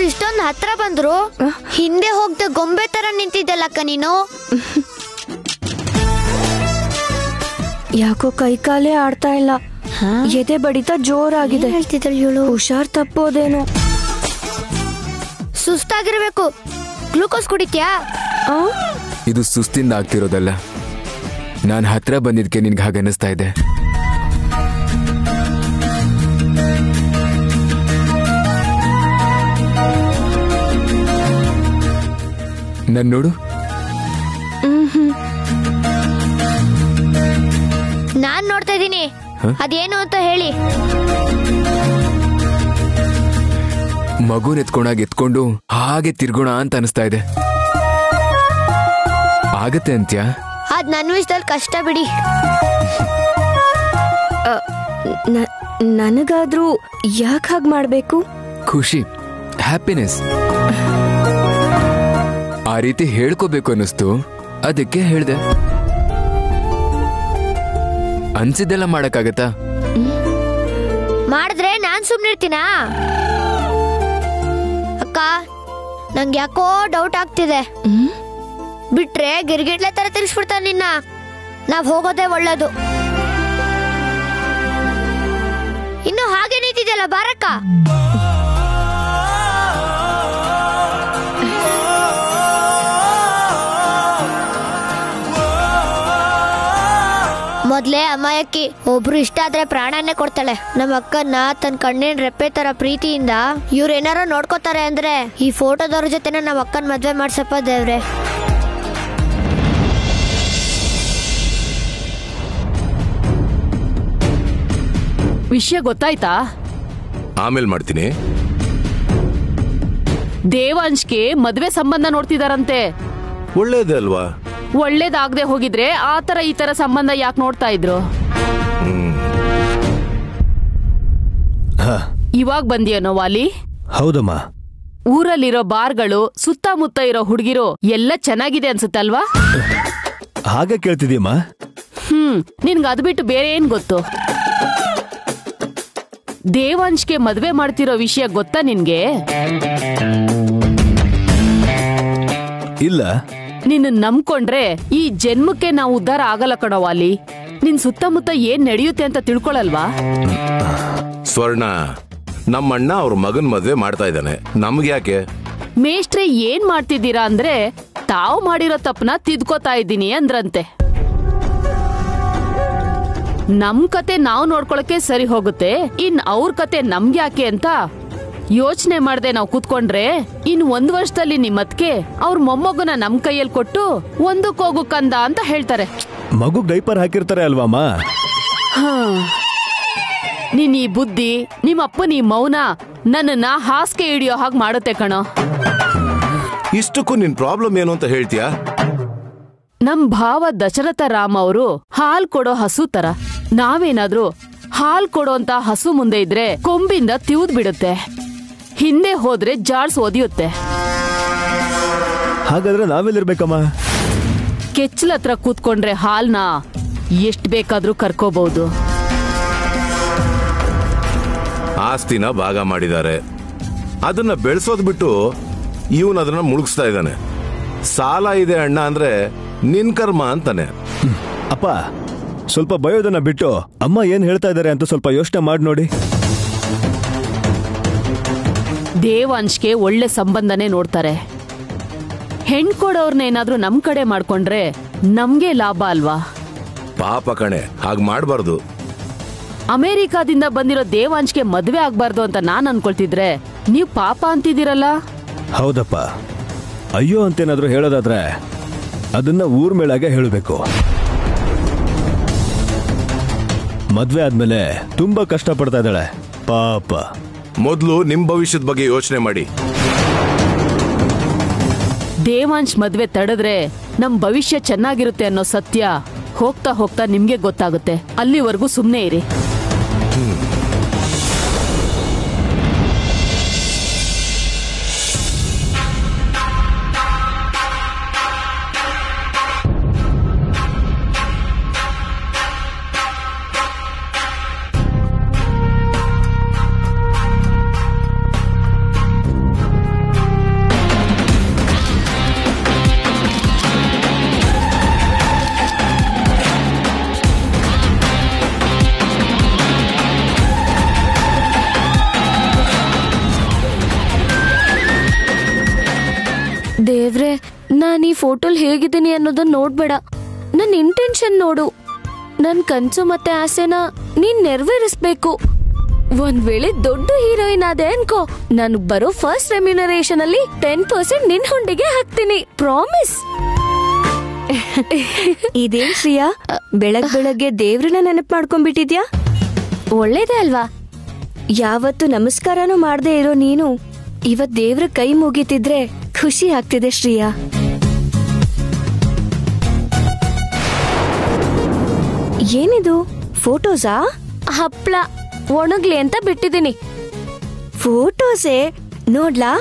ಅವ್ರು ಇಷ್ಟೊಂದು ಹತ್ರ ಬಂದ್ರು ಹಿಂದೆ ಹೋಗ್ದ ಗೊಂಬೆ ತರ ನಿಂತಿದ್ದಲ್ಲಕ್ಕ ನೀನು ಯಾಕೋ ಕೈಕಾಲೇ ಆಡ್ತಾ ಇಲ್ಲ ಎದೆ ಬಡಿತ ಜೋರಾಗಿದೆ ಏನ್ ಹೇಳ್ತಿದ್ದಾಳೆ ಇವಳು ಹುಷಾರ್ ತಪ್ಪೋದೇನೋ ಸುಸ್ತಾಗಿರ್ಬೇಕು ಗ್ಲೂಕೋಸ್ ಕುಡಿತ್ಯಾ ಆ? ಇದು ಸುಸ್ತಿಂದ ಆಗ್ತಿರೋದಲ್ಲ ನಾನು ಹತ್ರ ಬಂದಿದ್ಕೆ ನಿನ್ಗೆ ಹಾಗೆ ಅನಿಸ್ತಾ ಇದೆ ನನ್ ನೋಡು ನಾನ್ ನೋಡ್ತಾ ಇದೀನಿ ಅದೇನು ಅಂತ ಹೇಳಿ ಮಗುನ್ ಎತ್ಕೊಂಡಾಗ ಎತ್ಕೊಂಡು ಹಾಗೆ ತಿರ್ಗೋಣ ಅಂತ ಅನಿಸ್ತಾ ಇದೆ ಆಗತ್ತೆ ಅಂತ್ಯಾ ಅದ್ ನನ್ ವಿಷಯದಲ್ಲಿ ಕಷ್ಟ ಬಿಡಿ ಅ, ನ- ನನಗಾದ್ರೂ ಯಾಕೆ ಹಾಗೆ ಮಾಡ್ಬೇಕು ಖುಷಿ ಹ್ಯಾಪಿನೆಸ್ ಆ ರೀತಿ ಹೇಳ್ಕೋಬೇಕು ಅನ್ನಿಸ್ತು ಅದಕ್ಕೆ ಹೇಳ್ದೆ ಅನ್ಸಿದ್ದೆಲ್ಲ ಮಾಡಕ್ಕಾಗತ್ತಾ ಮಾಡಿದ್ರೆ ನಾನ್ ಸುಮ್ನಿರ್ತೀನಾ ಅಕ್ಕ ನಂಗೆ ಯಾಕೋ ಡೌಟ್ ಆಗ್ತಿದೆ ಬಿಟ್ರೆ ಗಿರ್ಗಿಡ್ಲೆ ತರ ತಿರ್ಸ್ಬಿಡ್ತಾನೆ ನಿನ್ನ ನಾವ್ ಹೋಗೋದೇ ಒಳ್ಳೇದು ಇನ್ನು ಹಾಗೆ ನಿಂತಿದ್ಯಲ್ಲ ಬಾರಕ್ಕ ಮೊದ್ಲೇ ಅಮಾಯಕ್ಕಿ ಒಬ್ರು ಇಷ್ಟ ಆದ್ರೆ ಪ್ರಾಣನೇ ಕೊಡ್ತಾಳೆ ನಮ್ಮ ಅಕ್ಕನ್ನ ತನ್ನ ಕಣ್ಣಿನ ರೆಪ್ಪೆ ತರ ಪ್ರೀತಿಯಿಂದ ಇವ್ರು ಏನಾರೋ ನೋಡ್ಕೋತಾರೆ ಅಂದ್ರೆ ಈ ಫೋಟೋದವ್ರ ಜೊತೆನೆ ನಮ್ಮ ಅಕ್ಕನ ಮದ್ವೆ ಮಾಡ್ಸಪ್ಪ ದೇವ್ರೆ ವಿಷಯ ಗೊತ್ತಾಯ್ತಾ ಆಮೇಲೆ ಮಾಡ್ತೀನಿ ದೇವಾಂಶ್ಗೆ ಮದ್ವೆ ಸಂಬಂಧ ನೋಡ್ತಿದಾರಂತೆ ಒಳ್ಳೇದೇ ಅಲ್ವಾ ಒಳ್ಳೇದಾಗದೆ ಹೋಗಿದ್ರೆ ಆ ತರ ಈ ತರ ಸಂಬಂಧ ಯಾಕೆ ನೋಡ್ತಾ ಇದ್ರು ಹಾ ಇವಾಗ ಬಂದಿಯನೋ ವಾಲಿ ಹೌದಮ್ಮ ಊರಲ್ಲಿರೋ ಬಾರ್ಗಳು ಸುತ್ತಮುತ್ತ ಇರೋ ಹುಡುಗಿರು ಎಲ್ಲ ಚೆನ್ನಾಗಿದೆ ಅನ್ಸುತ್ತಲ್ವಾ ಹಾಗೆ ಕೇಳ್ತಿದ್ಯಮ್ಮ ಹ್ಮ್ ನಿನ್ಗೆ ಅದ್ ಬಿಟ್ಟು ಬೇರೆ ಏನ್ ಗೊತ್ತು ದೇವಾಂಶ್ಗೆ ಮದ್ವೆ ಮಾಡ್ತಿರೋ ವಿಷಯ ಗೊತ್ತಾ ನಿನ್ಗೆ ಇಲ್ಲ ನಿನ್ನ ನಂಬ್ಕೊಂಡ್ರೆ ಈ ಜನ್ಮಕ್ಕೆ ನಾವು ಉದ್ಧಾರ ಆಗಲ್ಲ ಕಣೋ ವಾಲಿ ನಿನ್ ಸುತ್ತಮುತ್ತ ಏನ್ ನಡೆಯುತ್ತೆ ಅಂತ ತಿಳ್ಕೊಳಲ್ವಾ ಸ್ವರ್ಣ ನಮ್ಮಣ್ಣ ಅವ್ರ ಮಗನ್ ಮದ್ವೆ ಮಾಡ್ತಾ ಇದ್ದಾನೆ ನಮ್ಗೆ ಯಾಕೆ ಮೇಷ್ಟ್ರೆ ಏನ್ ಮಾಡ್ತಿದ್ದೀರಾ ಅಂದ್ರೆ ತಾವು ಮಾಡಿರೋ ತಪ್ಪನ ತಿದ್ಕೋತಾ ಇದ್ದೀನಿ ಅಂದ್ರಂತೆ ನಮ್ ಕತೆ ನಾವ್ ನೋಡ್ಕೊಳಕ್ಕೆ ಸರಿ ಹೋಗುತ್ತೆ ಇನ್ ಅವ್ರ ಕತೆ ನಮ್ಗೆ ಯಾಕೆ ಅಂತ ಯೋಚನೆ ಮಾಡ್ದೆ ನಾವ್ ಕೂತ್ಕೊಂಡ್ರೆ ಇನ್ ಒಂದ್ ವರ್ಷದಲ್ಲಿ ನಿಮ್ಮತ್ಗೆ ಅವ್ರ ಮೊಮ್ಮಗುನ ನಮ್ ಕೈಯಲ್ಲಿ ಕೊಟ್ಟು ಒಂದಕ್ಕೋಗು ಕಂದ ಅಂತ ಹೇಳ್ತಾರೆ ಮಗು ಡೈಪರ್ ಹಾಕಿರ್ತಾರೆ ಅಲ್ವಮ್ಮ ಹಾ. ನಿನ್ ಈ ಬುದ್ಧಿ ನಿಮ್ಮಪ್ಪನ ಈ ಮೌನ ನನ್ನನ್ನ ಹಾಸಿಗೆ ಹಿಡಿಯೋ ಹಾಗೆ ಮಾಡುತ್ತೆ ಕಣೋ ಇಷ್ಟಕ್ಕೂ ನಿನ್ ಪ್ರಾಬ್ಲಮ್ ಏನು ಅಂತ ಹೇಳ್ತೀಯಾ ನಮ್ ಭಾವ ದಶರಥ ರಾಮ್ ಅವರು ಹಾಲ್ ಕೊಡೋ ಹಸು ತರ ನಾವೇನಾದ್ರೂ ಹಾಲ್ ಕೊಡೋಂತ ಹಸು ಮುಂದೆ ಇದ್ರೆ ಕೊಂಬಿಂದ ತಿವ್ದ್ ಬಿಡುತ್ತೆ ಹಿಂದೆ ಹೋದ್ರೆ ಜಾಡ್ಸ್ ಒದಿಯುತ್ತೆ ಹಾಗಾದ್ರೆ ನಾವೆಲ್ಲಿರ್ಬೇಕಮ್ಮ ಕೆಚ್ಚಲ ಹತ್ರ ಕೂತ್ಕೊಂಡ್ರೆ ಹಾಲ್ನ ಎಷ್ಟ್ ಬೇಕಾದ್ರೂ ಕರ್ಕೋಬಹುದು ಆಸ್ತಿನ ಭಾಗ ಮಾಡಿದ್ದಾರೆ ಅದನ್ನ ಬೆಳೆಸೋದ್ ಬಿಟ್ಟು ಇವನ್ ಅದನ್ನ ಮುಳುಗಿಸ್ತಾ ಇದ್ದಾನೆ ಸಾಲ ಇದೆ ಅಣ್ಣ ಅಂದ್ರೆ ನಿನ್ ಕರ್ಮ ಅಂತಾನೆ ಅಪ್ಪ ಸ್ವಲ್ಪ ಬಯೋದನ್ನ ಬಿಟ್ಟು ಅಮ್ಮ ಏನ್ ಹೇಳ್ತಾ ಇದ್ದಾರೆ ಅಂತ ಸ್ವಲ್ಪ ಯೋಚನೆ ಮಾಡಿ ನೋಡಿ ದೇವಾಂಶ್ಗೆ ಒಳ್ಳೆ ಸಂಬಂಧನೇ ನೋಡ್ತಾರೆ ಹೆಣ್ ಕೊಡೋರ್ನೇನಾದ್ರೂ ನಮ್ ಕಡೆ ಮಾಡ್ಕೊಂಡ್ರೆ ನಮ್ಗೆ ಲಾಭ ಅಲ್ವಾ ಪಾಪ ಕಣೆ ಹಾಗ್ ಮಾಡ್ಬಾರ್ದು ಅಮೆರಿಕಾದಿಂದ ಬಂದಿರೋ ದೇವಾಂಶ್ಗೆ ಮದ್ವೆ ಆಗ್ಬಾರ್ದು ಅಂತ ನಾನ್ ಅನ್ಕೊಳ್ತಿದ್ರೆ ನೀವ್ ಪಾಪ ಅಂತಿದ್ದೀರಲ್ಲ ಹೌದಪ್ಪ ಅಯ್ಯೋ ಅಂತೇನಾದ್ರೂ ಹೇಳೋದಾದ್ರೆ ಅದನ್ನ ಊರ್ ಮೇಳಾಗೆ ಹೇಳಬೇಕು ಮದ್ವೆ ಆದ್ಮೇಲೆ ತುಂಬಾ ಕಷ್ಟ ಪಡ್ತಾ ಇದ್ದಾಳೆ ಪಾಪ ಮೊದ್ಲು ನಿಮ್ ಭವಿಷ್ಯದ ಬಗ್ಗೆ ಯೋಚನೆ ಮಾಡಿ ದೇವಾಂಶ್ ಮದ್ವೆ ತಡೆದ್ರೆ ನಮ್ ಭವಿಷ್ಯ ಚೆನ್ನಾಗಿರುತ್ತೆ ಅನ್ನೋ ಸತ್ಯ ಹೋಗ್ತಾ ಹೋಗ್ತಾ ನಿಮ್ಗೆ ಗೊತ್ತಾಗುತ್ತೆ ಅಲ್ಲಿವರೆಗೂ ಸುಮ್ನೆ ಇರಿ ಫೋಟೋಲ್ ಹೇಗಿದ್ದೀನಿ ಅನ್ನೋದನ್ನ ನೋಡ್ಬೇಡ ನನ್ನ ಇಂಟೆನ್ಷನ್ ನೋಡು ನನ್ ಕನ್ಸು ಮತ್ತೆ ಆಸೆನ ನೀನ್ ನೆರವೇರಿಸ್ಬೇಕು ಒಂದ್ ವೇಳೆ ದೊಡ್ಡ ಹೀರೋಯಿನ್ ಆದೆ ಅನ್ಕೋ ನಾನು ಬರೋ ಫಸ್ಟ್ ರೆಮ್ಯುನರೇಷನ್ ಅಲ್ಲಿ ಟೆನ್ ಪರ್ಸೆಂಟ್ ನಿನ್ ಹುಂಡಿಗೆ ಹಾಕ್ತೀನಿ ಪ್ರಾಮಿಸ್ ಇದೇನ್ ಶ್ರಿಯಾ ಬೆಳಗ್ ಬೆಳಗ್ಗೆ ದೇವ್ರನ್ನ ನೆನಪು ಮಾಡ್ಕೊಂಡ್ಬಿಟ್ಟಿದ್ಯಾ ಒಳ್ಳೇದೇ ಅಲ್ವಾ ಯಾವತ್ತು ನಮಸ್ಕಾರನೂ ಮಾಡದೆ ಇರೋ ನೀನು ಇವತ್ ದೇವ್ರ ಕೈ ಮುಗಿತಿದ್ರೆ ಖುಷಿ ಆಗ್ತಿದೆ ಶ್ರಿಯಾ ಏನಿದು ಫೋಟೋಸಾ ಹಪ್ಳ ಒಣಗ್ಲಿ ಅಂತ ಬಿಟ್ಟಿದ್ದೀನಿ ಫೋಟೋಸೇ ನೋಡ್ಲಾ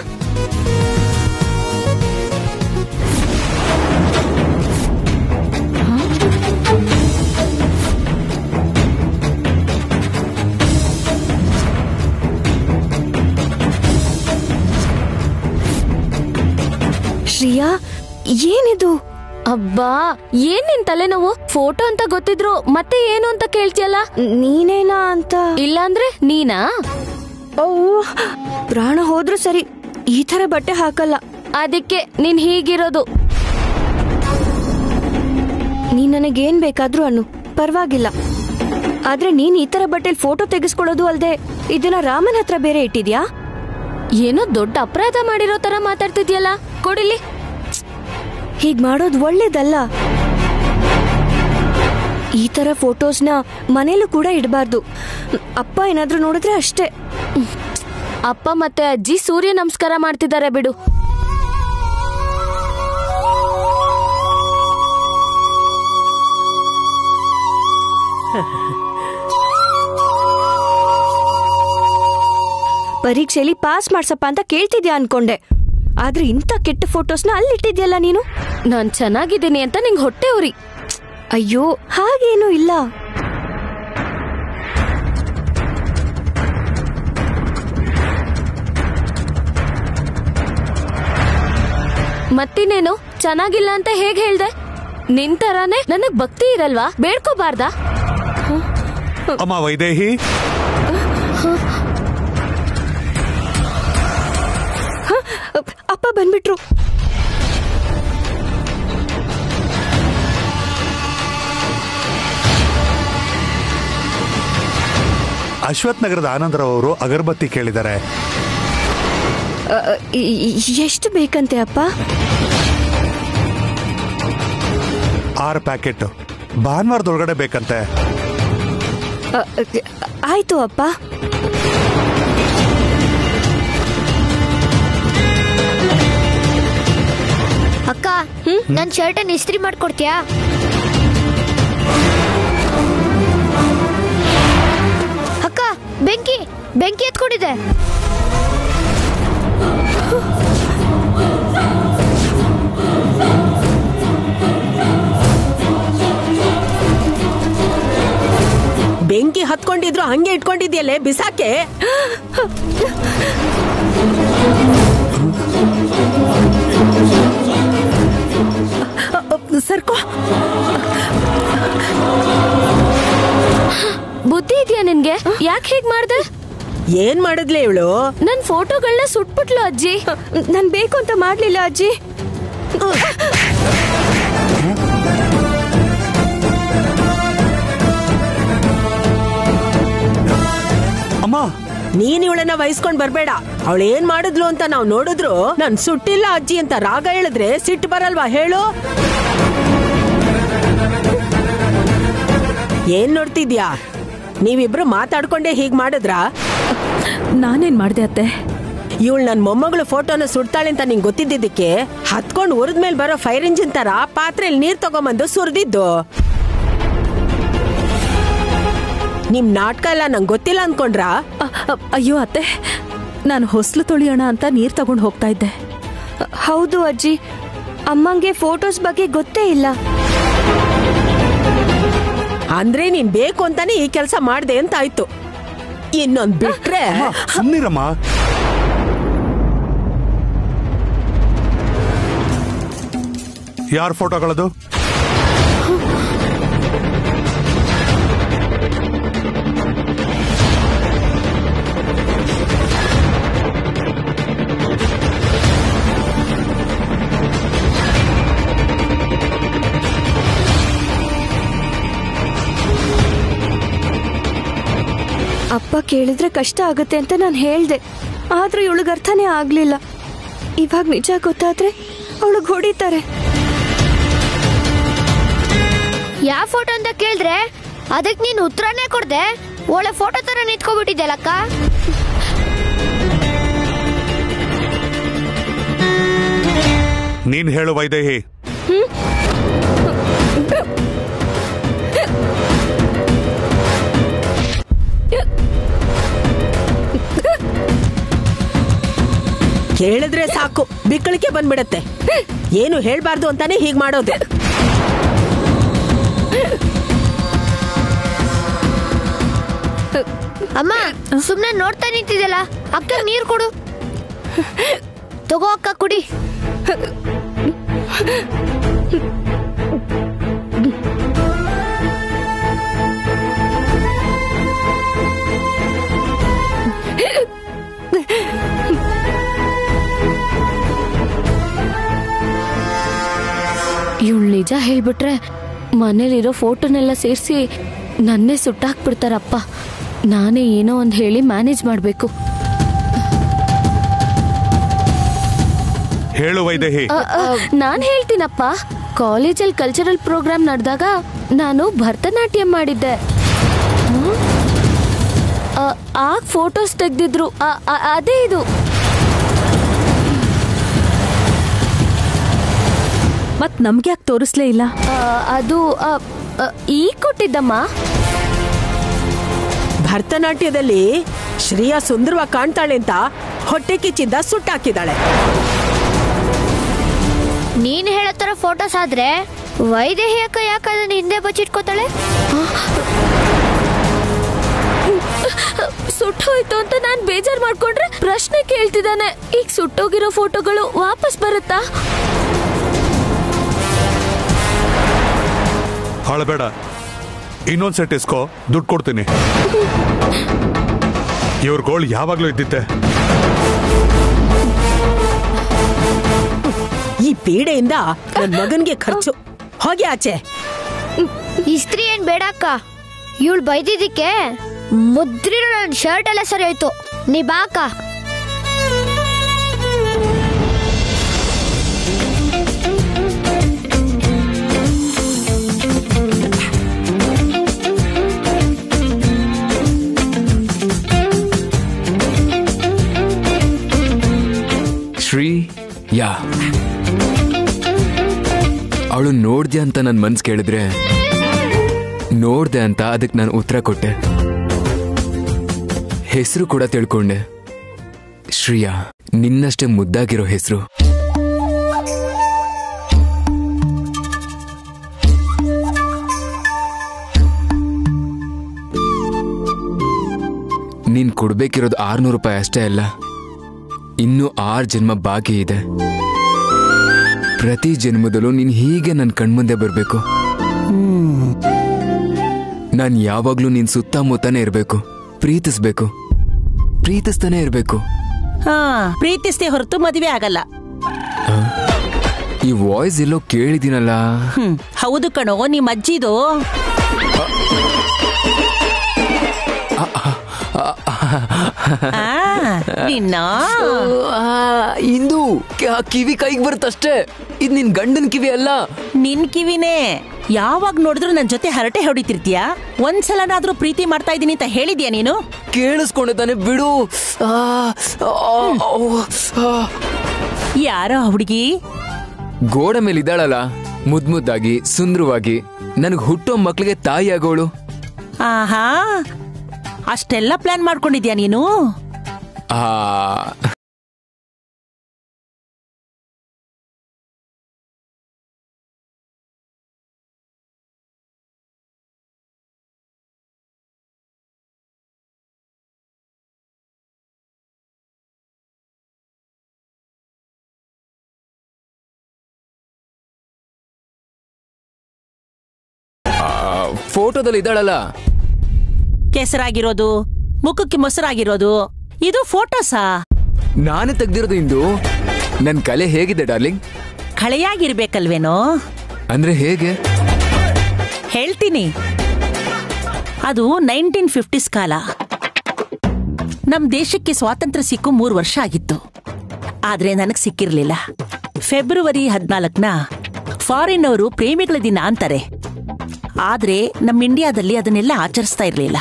ಶ್ರಿಯಾ ಏನಿದು ಅಬ್ಬಾ ಏನ್ ನಿನ್ ತಲೆನೋವು ಫೋಟೋ ಅಂತ ಗೊತ್ತಿದ್ರು ಮತ್ತೆ ಏನು ಅಂತ ಕೇಳ್ತಿಯಲ್ಲ ನೀನೇನಾ ಅಂತ ಇಲ್ಲಾಂದ್ರೆ ನೀನಾ ಅವ್ವ, ಪ್ರಾಣ ಹೋದ್ರು ಸರಿ ಈ ತರ ಬಟ್ಟೆ ಹಾಕಲ್ಲ ಅದಕ್ಕೆ ನೀನ್ ಹೀಗಿರೋದು ನೀನ್ ನನಗೇನ್ ಬೇಕಾದ್ರೂ ಅನ್ನು ಪರವಾಗಿಲ್ಲ ಆದ್ರೆ ನೀನ್ ಈ ತರ ಬಟ್ಟೆಲ್ ಫೋಟೋ ತೆಗೆಸ್ಕೊಳ್ಳೋದು ಅಲ್ದೆ ಇದನ್ನ ರಾಮನ್ ಹತ್ರ ಬೇರೆ ಇಟ್ಟಿದ್ಯಾ ಏನೋ ದೊಡ್ಡ ಅಪರಾಧ ಮಾಡಿರೋ ತರ ಮಾತಾಡ್ತಿದ್ಯಲ್ಲ ಕೊಡಿಲಿ ಹೀಗ್ ಮಾಡೋದು ಒಳ್ಳೇದಲ್ಲ ಈ ತರ ಫೋಟೋಸ್ನ ಮನೇಲೂ ಕೂಡ ಇಡಬಾರ್ದು ಅಪ್ಪ ಏನಾದ್ರೂ ನೋಡಿದ್ರೆ ಅಷ್ಟೇ ಅಪ್ಪ ಮತ್ತೆ ಅಜ್ಜಿ ಸೂರ್ಯ ನಮಸ್ಕಾರ ಮಾಡ್ತಿದ್ದಾರೆ ಬಿಡು ಪರೀಕ್ಷೆಯಲ್ಲಿ ಪಾಸ್ ಮಾಡ್ಸಪ್ಪ ಅಂತ ಕೇಳ್ತಿದ್ಯಾ ಅನ್ಕೊಂಡೆ ಆದ್ರೆ ಇಂಥ ಕೆಟ್ಟ ಫೋಟೋಸ್ನ ಅಲ್ಲಿಟ್ಟಿದ್ಯಲ್ಲ ನೀನು ನಾನ್ ಚೆನ್ನಾಗಿದ್ದೀನಿ ಅಂತ ನಿಂಗ್ ಹೊಟ್ಟೆ ಉರಿ ಅಯ್ಯೋ ಹಾಗೇನೂ ಇಲ್ಲ ಮತ್ತಿನ್ನೇನು ಚೆನ್ನಾಗಿಲ್ಲ ಅಂತ ಹೇಗ್ ಹೇಳ್ದೆ ನಿನ್ ತರಾನೇ ನನಗ್ ಭಕ್ತಿ ಇರಲ್ವಾ ಬೇಡ್ಕೋಬಾರ್ದಾ ಅಮ್ಮ ವೈದೇಹಿ ಅಪ್- ಅಪ್ಪ ಬಂದ್ಬಿಟ್ರು ಅಶ್ವಥ್ ನಗರದ ಆನಂದರಾವ್ ಅವರು ಅಗರಬತ್ತಿ ಕೇಳಿದ್ದಾರೆ ಅ, ಅ, ಇ- ಇ- ಎಷ್ಟು ಬೇಕಂತೆ ಅಪ್ಪ ಆರು ಪ್ಯಾಕೆಟ್ ಭಾನುವಾರದೊಳಗಡೆ ಬೇಕಂತೆ ಅ, ಅ, ಆಯ್ತು ಅಪ್ಪ ಅಕ್ಕ ನನ್ ಶರ್ಟ್ ಇಸ್ತ್ರಿ ಮಾಡ್ಕೊಡ್ತೀಯಾ ಅಕ್ಕ ಬೆಂಕಿ ಬೆಂಕಿ ಎತ್ಕೊಂಡಿದೆ ಬೆಂಕಿ ಹತ್ಕೊಂಡಿದ್ರು ಹಂಗೆ ಇಟ್ಕೊಂಡಿದ್ಯಲ್ಲೇ ಬಿಸಾಕೆ ಸರ್ಕೋ ಬುದ್ಧಿ ಇದೆಯಾ ನಿನ್ಗೆ ಯಾಕೆ ಹೀಗ್ ಮಾಡ್ದೆ ಏನ್ ಮಾಡಿದ್ಲೆ ಇವಳು ನನ್ ಫೋಟೋಗಳನ್ನ ಸುಟ್ಬಿಟ್ಲು ಅಜ್ಜಿ ನಾನ್ ಬೇಕು ಅಂತ ಮಾಡ್ಲಿಲ್ಲ ಅಜ್ಜಿ ಅಮ್ಮ ನೀನ್ ಇವಳನ್ನ ವಹಿಸ್ಕೊಂಡ್ ಬರ್ಬೇಡ ಅವಳು ಏನ್ ಮಾಡಿದ್ಲು ಅಂತ ನಾವ್ ನೋಡಿದ್ರು ನಾನ್ ಸುಟ್ಟಿಲ್ಲ ಅಜ್ಜಿ ಅಂತ ರಾಗ ಹೇಳಿದ್ರೆ ಸಿಟ್ಟು ಬರಲ್ವಾ ಹೇಳು ಏನ್ ನೋಡ್ತಿದ್ಯಾ ನೀವಿಬ್ರು ಮಾತಾಡ್ಕೊಂಡೇ ಹೀಗ್ ಮಾಡಿದ್ರಾ ನಾನೇನ್ ಮಾಡ್ದೆ ಅತ್ತೆ ಇವಳು ನನ್ ಮೊಮ್ಮಗಳು ಫೋಟೋನ ಸುಡ್ತಾಳೆ ಅಂತ ನಿಂಗೆ ಗೊತ್ತಿದ್ದಿದ್ದಕ್ಕೆ ಹತ್ಕೊಂಡು ಉರಿದ್ಮೇಲೆ ಬರೋ ಫೈರ್ ಇಂಜಿನ್ ತರ ಪಾತ್ರೆಯಲ್ಲಿ ನೀರ್ ತಗೊಂಬಂದು ಸುರಿದಿದ್ದು ನಿಮ್ ನಾಟಕ ಎಲ್ಲ ನಂಗೆ ಗೊತ್ತಿಲ್ಲ ಅನ್ಕೊಂಡ್ರಾ ಅ, ಅ, ಅಯ್ಯೋ ಅತ್ತೆ ನಾನು ಹೊಸ್ಲು ತೊಳಿಯೋಣ ಅಂತ ನೀರ್ ತಗೊಂಡ್ ಹೋಗ್ತಾ ಇದ್ದೆ ಹೌದು ಅಜ್ಜಿ ಅಮ್ಮಂಗೆ ಫೋಟೋಸ್ ಬಗ್ಗೆ ಗೊತ್ತೇ ಇಲ್ಲ ಅಂದ್ರೆ ನೀನ್ ಬೇಕು ಅಂತಾನೆ ಈ ಕೆಲಸ ಮಾಡ್ದೆ ಅಂತ ಆಯ್ತು ಇನ್ನೊಂದ್ ಬಿಟ್ರೆ ಸುಮ್ನಿರಮ್ಮ ಯಾರ ಫೋಟೋಗಳದು ಅಪ್ಪ ಕೇಳಿದ್ರೆ ಕಷ್ಟ ಆಗುತ್ತೆ ಅಂತ ನಾನು ಹೇಳ್ದೆ ಆದ್ರೆ ಇವಳಿಗೆ ಅರ್ಥನೇ ಆಗ್ಲಿಲ್ಲ ಇವಾಗ ನಿಜ ಗೊತ್ತಾದ್ರೆ ಅವಳಿಗೆ ಹೊಡಿತಾರೆ ಯಾವ ಫೋಟೋ ಅಂತ ಕೇಳಿದ್ರೆ ಅದಕ್ಕೆ ನೀನು ಉತ್ತರನೇ ಕೊಡ್ದೆ ಒಳ್ಳೆ ಫೋಟೋ ತರ ನಿಂತ್ಕೊಬಿಟ್ಟಿದ್ಯಲ್ಲಕ್ಕ ನೀನ್ ಹೇಳು ವೈದೇಹಿ ಕೇಳಿದ್ರೆ ಸಾಕು ಬಿಕ್ಕಳಿಕೆ ಬಂದ್ಬಿಡತ್ತೆ ಏನು ಹೇಳ್ಬಾರ್ದು ಅಂತಾನೆ ಹೀಗ್ ಮಾಡೋದು ಅಮ್ಮ ಸುಮ್ನೆ ನೋಡ್ತಾ ನಿಂತಿದ್ಯಲ್ಲ ಅಕ್ಕ ನೀರ್ ಕೊಡು ತಗೋ ಅಕ್ಕ ಕುಡಿ ಇವಳು ನಿಜ ಹೇಳ್ಬಿಟ್ರೆ ಮನೇಲಿರೋ ಫೋಟೋನೆಲ್ಲ ಸೇರಿಸಿ ನನ್ನೇ ಸುಟ್ಟಾಕ್ಬಿಡ್ತಾರಪ್ಪ ನಾನೇ ಏನೋ ಒಂದು ಹೇಳಿ ಮ್ಯಾನೇಜ್ ಮಾಡಬೇಕು ಹೇಳು ವೈದೇಹಿ ನಾನು ಹೇಳ್ತೀನಪ್ಪ ಕಾಲೇಜಲ್ಲಿ ಕಲ್ಚರಲ್ ಪ್ರೋಗ್ರಾಮ್ ನಡೆದಾಗ ನಾನು ಭರತನಾಟ್ಯ ಮಾಡಿದ್ದೆ ಹ್ಮ್? ಆ, ಆಗ ಫೋಟೋಸ್ ತೆಗ್ದಿದ್ರು ಆ, ಆ, ಅದೇ ಇದು ಮತ್ ನಮ್ಗೆ ಯಾಕೆ ತೋರಿಸ್ಲೇ ಇಲ್ಲ ಆ, ಅದು ಆ, ಆ, ಈಗ ಕೊಟ್ಟಿದ್ದಮ್ಮ ಭರತನಾಟ್ಯದಲ್ಲಿ ಶ್ರೇಯಾ ಸುಂದರವಾಗಿ ಕಾಣ್ತಾಳೆ ಅಂತ ಹೊಟ್ಟೆ ಕಿಚ್ಚಿಂದ ಸುಟ್ಟಾಕಿದಾಳೆ ನೀನ್ ಹೇಳೋ ತರ ಫೋಟೋಸ್ ಆದ್ರೆ ವೈದೇಹಿ ಅಕ್ಕ ಯಾಕೆ ಅದನ್ನ ಹಿಂದೆ ಬಚ್ಚಿಟ್ಕೋತಾಳೆ ಸುಟ್ಟೋಯ್ತು ಅಂತ ನಾನ್ ಬೇಜಾರ್ ಮಾಡ್ಕೊಂಡ್ರೆ ಪ್ರಶ್ನೆ ಕೇಳ್ತಿದ್ದಾನೆ ಈಗ ಸುಟ್ಟೋಗಿರೋ ಫೋಟೋಗಳು ವಾಪಸ್ ಬರುತ್ತಾ ಹಾಳಬೇಡ ಇನ್ನೊಂದ್ ಸೆಟ್ ಇಸ್ಕೋ ದುಡ್ಡು ಕೊಡ್ತೀನಿ ಇವ್ರ ಗೋಳ್ ಯಾವಾಗ್ಲೂ ಇದ್ದಿತ್ತೆ ಈ ಪೀಡೆಯಿಂದ ನನ್ ಮಗನ್ಗೆ ಖರ್ಚು ಹೋಗಿ ಆಚೆ ಇಸ್ತ್ರಿ ಏನ್ ಬೇಡ ಅಕ್ಕ ಇವಳು ಬೈದಿದ್ದಕ್ಕೆ ಮುದ್ರಿರೋ ನನ್ನ ಶರ್ಟ್ ಎಲ್ಲ ಸರಿ ಹೋಯ್ತು ನೀ ಬಾ ಅಕ್ಕ ಶ್ರೀ ಯಾ ಅವಳು ನೋಡ್ದೆ ಅಂತ ನನ್ನ ಮನ್ಸು ಕೇಳಿದ್ರೆ ನೋಡ್ದೆ ಅಂತ ಅದಕ್ಕೆ ನಾನು ಉತ್ತರ ಕೊಟ್ಟೆ ಹೆಸರು ಕೂಡ ತಿಳ್ಕೊಂಡೆ ಶ್ರೀಯಾ ನಿನ್ನಷ್ಟೇ ಮುದ್ದಾಗಿರೋ ಹೆಸರು ನೀನ್ ಕೊಡ್ಬೇಕಿರೋದು ಆರ್ನೂರು ರೂಪಾಯಿ ಅಷ್ಟೇ ಅಲ್ಲ ಇನ್ನೂ ಆರು ಜನ್ಮ ಬಾಕಿ ಇದೆ ಪ್ರತಿ ಜನ್ಮದಲ್ಲೂ ನೀನ್ ಹೀಗೆ ನನ್ನ ಕಣ್ಮುಂದೆ ಬರಬೇಕು ನಾನು ಯಾವಾಗ್ಲೂ ನಿನ್ ಸುತ್ತಮುತ್ತನೇ ಇರಬೇಕು ಪ್ರೀತಿಸ್ಬೇಕು ಪ್ರೀತಿಸ್ತಾನೆ ಇರಬೇಕು ಹಾ ಪ್ರೀತಿಸ್ದೆ ಹೊರತು ಮದುವೆ ಆಗಲ್ಲ ಈ ವಾಯ್ಸ್ ಎಲ್ಲೋ ಕೇಳಿದ್ದೀನಲ್ಲ ಹ್ಮ್ ಹೌದು ಕಣೋ ನಿಮ್ ಅಜ್ಜಿದು ಆ, ನಿನ್ನ ಇಂದು ಕಿವಿ ಕೈಗೆ ಬರುತ್ತಷ್ಟೇ ಇದು ನಿನ್ ಗಂಡನ ಕಿವಿ ಅಲ್ಲ ನಿನ್ ಕಿವಿನೇ ಯಾವಾಗ ನೋಡಿದ್ರು ನನ್ ಜೊತೆ ಹರಟೆ ಹೊಡಿತಿರ್ತೀಯ ಒಂದ್ಸಲನಾದ್ರೂ ಪ್ರೀತಿ ಮಾಡ್ತಾ ಇದೀನಿ ಅಂತ ಹೇಳಿದ್ಯಾ ನೀನು ಕೇಳಿಸ್ಕೊಂಡೆ ತಾನೆ ಬಿಡು ಆ, ಆ, ಆ, ಆ. ಯಾರೋ ಹುಡುಗಿ ಗೋಡೆ ಮೇಲೆ ಇದ್ದಾಳಲ್ಲ ಮುದ್ ಮುದ್ದಾಗಿ ಸುಂದರವಾಗಿ ನನಗೆ ಹುಟ್ಟೋ ಮಕ್ಳಿಗೆ ತಾಯಿ ಆಗೋಳು ಆಹಾ ಅಷ್ಟೆಲ್ಲ ಪ್ಲಾನ್ ಮಾಡ್ಕೊಂಡಿದ್ಯಾ ನೀನು ಆ ಫೋಟೋದಲ್ಲಿ ಇದ್ದಾಳಲ್ಲ ಕೆಸರಾಗಿರೋದು ಮುಖಕ್ಕೆ ಮೊಸರಾಗಿರೋದು ಇದು ಫೋಟೋಸಾ ನಾನೇ ತೆಗ್ದಿರೋದು ಇಂದು ನನ್ನ ಕಲೆ ಹೇಗಿದೆ ಡಾರ್ಲಿಂಗ್ ಕಳೆಯಾಗಿರ್ಬೇಕಲ್ವೇನೋ ಅಂದ್ರೆ ಹೇಗೆ ಹೇಳ್ತೀನಿ ಅದು ನೈನ್ಟೀನ್ ಫಿಫ್ಟೀಸ್ ಕಾಲ ನಮ್ ದೇಶಕ್ಕೆ ಸ್ವಾತಂತ್ರ್ಯ ಸಿಕ್ಕು ಮೂರು ವರ್ಷ ಆಗಿತ್ತು ಆದ್ರೆ ನನಗ್ ಸಿಕ್ಕಿರ್ಲಿಲ್ಲ ಫೆಬ್ರವರಿ ಹದ್ನಾಲ್ಕನ ಫಾರಿನ್ ಅವರು ಪ್ರೇಮಿಗಳ ದಿನ ಅಂತಾರೆ ಆದ್ರೆ ನಮ್ಮ ಇಂಡಿಯಾದಲ್ಲಿ ಅದನ್ನೆಲ್ಲ ಆಚರಿಸ್ತಾ ಇರ್ಲಿಲ್ಲ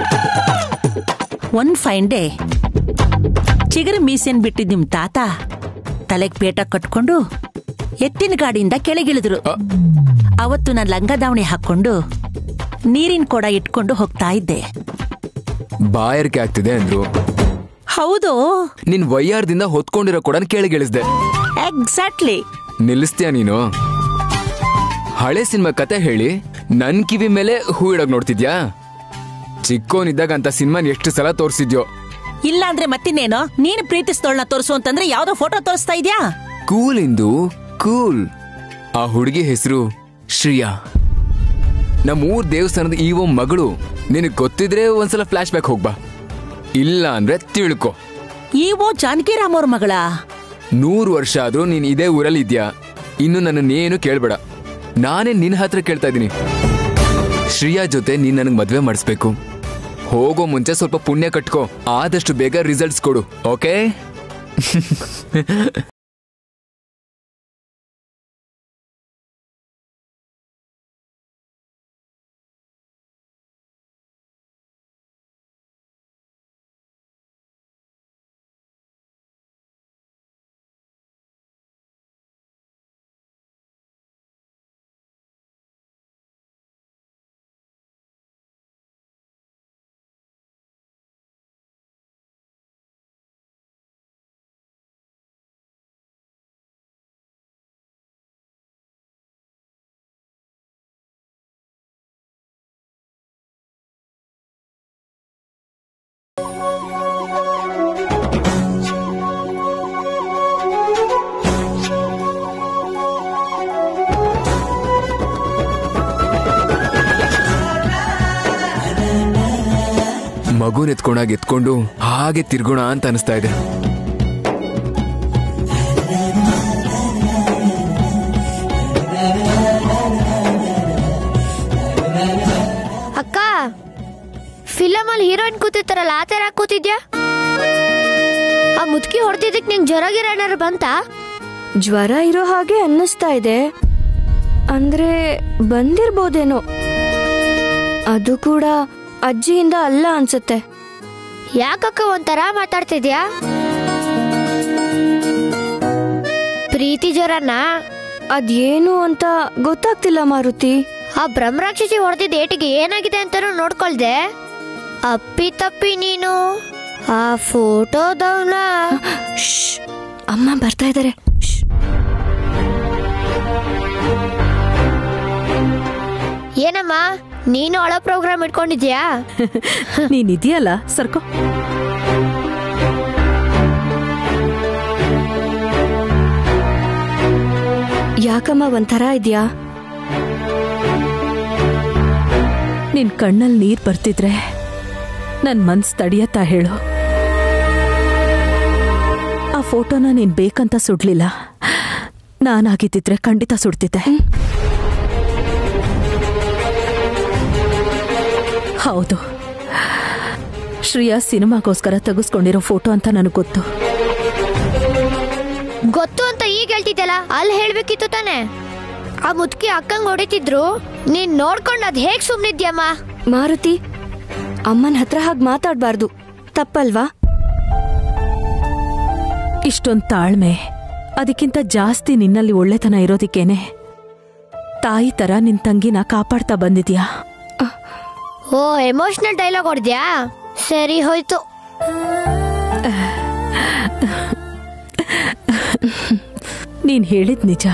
ಒನ್ ಫೈನ್ ಡೇ ಚಿಗರು ಮೀಸೆನ್ ಬಿಟ್ಟಿದ್ ನಿಮ್ ತಾತ ತಲೆಗ್ ಪೇಟ ಕಟ್ಕೊಂಡು ಎತ್ತಿನ ಗಾಡಿಯಿಂದ ಕೆಳಗಿಳಿದ್ರು ಅವತ್ತು ನಾನು ಲಂಗ ದಾವಣಿ ಹಾಕೊಂಡು ನೀರಿನ ಕೊಡ ಇಟ್ಕೊಂಡು ಹೋಗ್ತಾ ಇದ್ದೆ ಬಾಯಾರಿಕೆ ಆಗ್ತಿದೆ ಅಂದ್ರು ಹೌದು ನಿನ್ ವಯ್ಯಾರದಿಂದ ಹೊತ್ಕೊಂಡಿರೋ ಕೊಡನ್ ಕೆಳಗಿಳಿಸ್ದೆ ಎಕ್ಸಾಕ್ಟ್ಲಿ ನಿಲ್ಲಿಸ್ತೀಯ ನೀನು ಹಳೆ ಸಿನಿಮಾ ಕತೆ ಹೇಳಿ ನನ್ ಕಿವಿ ಮೇಲೆ ಹೂ ಇಡೋಕ್ ನೋಡ್ತಿದ್ಯಾ ಚಿಕ್ಕೋನಿದ್ದಾಗ ಅಂತ ಸಿನಿಮಾನ್ ಎಷ್ಟು ಸಲ ತೋರ್ಸಿದ್ಯೋ ಇಲ್ಲ ಅಂದ್ರೆ ಮತ್ತಿನ್ನೇನೋ ನೀನು ಪ್ರೀತಿಸ್ತೋಳ್ನ ತೋರಿಸು ಅಂತಂದ್ರೆ ಯಾವ್ದೋ ಫೋಟೋ ತೋರಿಸ್ತಾ ಇದ್ಯಾ ಕೂಲ್ ಇಂದು ಕೂಲ್ ಆ ಹುಡುಗಿ ಹೆಸರು ಶ್ರಿಯಾ ನಮ್ಮ ಊರ್ ದೇವಸ್ಥಾನದ ಈವೋ ಮಗಳು ನಿನಗ್ ಗೊತ್ತಿದ್ರೆ ಒಂದ್ಸಲ ಫ್ಲಾಶ್ ಬ್ಯಾಕ್ ಹೋಗ್ಬಾ ಇಲ್ಲ ಅಂದ್ರೆ ತಿಳ್ಕೊ ಈವೋ ಜಾನಕಿರಾಮ್ ಅವ್ರ ಮಗಳ ನೂರು ವರ್ಷ ಆದ್ರೂ ನೀನ್ ಇದೇ ಊರಲ್ಲಿ ಇದ್ಯಾ ಇನ್ನು ನನ್ನನ್ನೇನು ಕೇಳ್ಬೇಡ ನಾನೇ ನಿನ್ ಹತ್ರ ಕೇಳ್ತಾ ಇದ್ದೀನಿ ಶ್ರಿಯಾ ಜೊತೆ ನೀನ್ ನನಗ್ ಮದ್ವೆ ಮಾಡಿಸ್ಬೇಕು ಹೋಗೋ ಮುಂಚೆ ಸ್ವಲ್ಪ ಪುಣ್ಯ ಕಟ್ಕೋ ಆದಷ್ಟು ಬೇಗ ರಿಸಲ್ಟ್ಸ್ ಕೊಡು ಓಕೆ ಮಗುನ್ ಎತ್ಕೊಂಡಾಗ ಎತ್ಕೊಂಡು ಹಾಗೆ ತಿರ್ಗೋಣ ಅಂತ ಅನಿಸ್ತಾ ಇದೆ ಅಕ್ಕ ಫಿಲಮ್ ಅಲ್ಲಿ ಹೀರೋಯಿನ್ ಕೂತಿರ್ತಾರಲ್ಲ ಆ ತರ ಕೂತಿದ್ಯಾ ಆ ಮುದುಕಿ ಹೊಡೆದಿದ್ದಕ್ ನಿಂಗೆ ಜ್ವರ ಗಿರ ಏನಾರು ಬಂತಾ ಜ್ವರ ಇರೋ ಹಾಗೆ ಅನ್ನಿಸ್ತಾ ಇದೆ ಅಂದ್ರೆ ಬಂದಿರ್ಬೋದೇನೋ ಅದು ಕೂಡ ಅಜ್ಜಿಯಿಂದ ಅಲ್ಲ ಅನ್ಸುತ್ತೆ ಯಾಕಕ್ಕ ಒಂಥರ ಮಾತಾಡ್ತಿದ್ಯಾ ಪ್ರೀತಿ ಜ್ವರನಾ ಅದೇನು ಅಂತ ಗೊತ್ತಾಗ್ತಿಲ್ಲ ಮಾರುತಿ ಆ ಬ್ರಹ್ಮರಾಕ್ಷಸಿ ಹೊಡೆದಿದ್ದ ಏಟಿಗೆ ಏನಾಗಿದೆ ಅಂತಾನು ನೋಡ್ಕೊಳ್ದೆ ಅಪ್ಪಿ ತಪ್ಪಿ ನೀನು ಆ ಫೋಟೋದವನ ಶ್ಶ್, ಅಮ್ಮ ಬರ್ತಾ ಇದ್ದಾರೆ ಏನಮ್ಮ ನೀನು ಅಳೋ ಪ್ರೋಗ್ರಾಮ್ ಇಟ್ಕೊಂಡಿದ್ಯಾ ನೀನ್ ಇದೆಯಲ್ಲ ಸರ್ಕೋ ಯಾಕಮ್ಮ ಒಂಥರ ಇದ್ಯಾ ನಿನ್ ಕಣ್ಣಲ್ಲಿ ನೀರ್ ಬರ್ತಿದ್ರೆ ನನ್ ಮನ್ಸ್ ತಡಿಯತ್ತಾ ಹೇಳು ಆ ಫೋಟೋನ ನೀನ್ ಬೇಕಂತ ಸುಡ್ಲಿಲ್ಲ ನಾನಾಗಿದ್ದಿದ್ರೆ ಖಂಡಿತ ಸುಡ್ತಿದ್ದೆ ಹೌದು ಶ್ರೇಯಾ ಸಿನಿಮಾಗೋಸ್ಕರ ತೆಗೆಸ್ಕೊಂಡಿರೋ ಫೋಟೋ ಅಂತ ನನಗೆ ಗೊತ್ತು ಗೊತ್ತು ಅಂತ ಈಗ ಹೇಳ್ತಿದ್ದಲ್ಲ ಅಲ್ಲಿ ಹೇಳ್ಬೇಕಿತ್ತು ತಾನೆ ಆ ಮುದ್ಕಿ ಅಕ್ಕಂಗ್ ಹೊಡಿತಿದ್ರು ನೀನ್ ನೋಡ್ಕೊಂಡ್ ಅದ್ ಹೇಗ್ ಸುಮ್ನಿದ್ಯಮ್ಮ ಮಾರುತಿ ಅಮ್ಮನ ಹತ್ರ ಹಾಗೆ ಮಾತಾಡ್ಬಾರ್ದು ತಪ್ಪಲ್ವಾ ಇಷ್ಟೊಂದ್ ತಾಳ್ಮೆ ಅದಕ್ಕಿಂತ ಜಾಸ್ತಿ ನಿನ್ನಲ್ಲಿ ಒಳ್ಳೆತನ ಇರೋದಿಕ್ಕೇನೆ ತಾಯಿ ತರ ನಿನ್ ತಂಗಿನ ಕಾಪಾಡ್ತಾ ಬಂದಿದ್ಯಾ ಓ ಎಮೋಷನಲ್ ಡೈಲಾಗ್ ಹೊಡ್ದ್ಯಾ ಸರಿ ಹೋಯ್ತು ನೀನ್ ಹೇಳಿದ್ ನಿಜ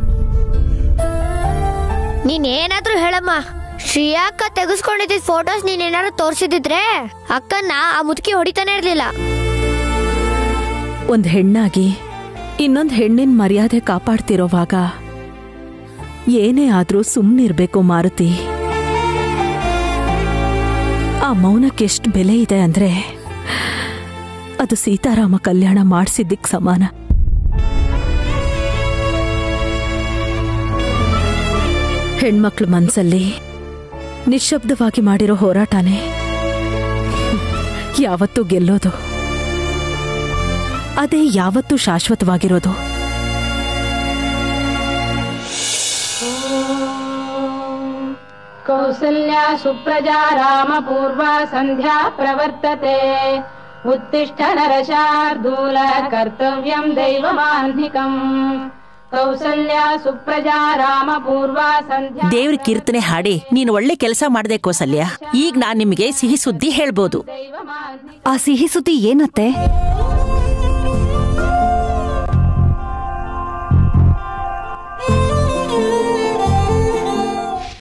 ನೀನ್ ಏನಾದ್ರೂ ಹೇಳಮ್ಮ ಶ್ರೀಯಾ ಅಕ್ಕ ತೆಗೆಸ್ಕೊಂಡಿದ್ದ ಫೋಟೋಸ್ ನೀನ್ ಏನಾದ್ರು ತೋರ್ಸಿದಿದ್ರೆ ಅಕ್ಕನ್ನ ಆ ಮುದುಕಿ ಹೊಡಿತಾನೆ ಇರ್ಲಿಲ್ಲ ಒಂದ್ ಹೆಣ್ಣಾಗಿ ಇನ್ನೊಂದ್ ಹೆಣ್ಣಿನ ಮರ್ಯಾದೆ ಕಾಪಾಡ್ತಿರೋವಾಗ ಏನೇ ಆದ್ರೂ ಸುಮ್ನಿರ್ಬೇಕು ಮಾರುತಿ ಆ ಮೌನಕ್ಕೆಷ್ಟು ಬೆಲೆ ಇದೆ ಅಂದ್ರೆ ಅದು ಸೀತಾರಾಮ ಕಲ್ಯಾಣ ಮಾಡ್ಸಿದ್ದಕ್ ಸಮಾನ ಹೆಣ್ಮಕ್ಳ ಮನ್ಸಲ್ಲಿ ನಿಶ್ಶಬ್ದವಾಗಿ ಮಾಡಿರೋ ಹೋರಾಟನೇ ಯಾವತ್ತೂ ಗೆಲ್ಲೋದು ಅದೇ ಯಾವತ್ತೂ ಶಾಶ್ವತವಾಗಿರೋದು कौसल्या सुप्रजा रामपूर्वा सन्ध्या प्रवर्तते उत्तिष्ठ नरशार्दूल कर्तव्यम् दैवमाह्निकम् कौसल्या सुप्रजा रामपूर्वा सन्ध्या ದೇವ್ರ ಕೀರ್ತನೆ ಹಾಡಿ ನೀನು ಒಳ್ಳೆ ಕೆಲಸ ಮಾಡ್ದೆ ಕೌಸಲ್ಯ ಈಗ ನಾನ್ ನಿಮಗೆ ಸಿಹಿ ಸುದ್ದಿ ಹೇಳ್ಬೋದು ಆ ಸಿಹಿ ಸುದ್ದಿ ಏನತ್ತೆ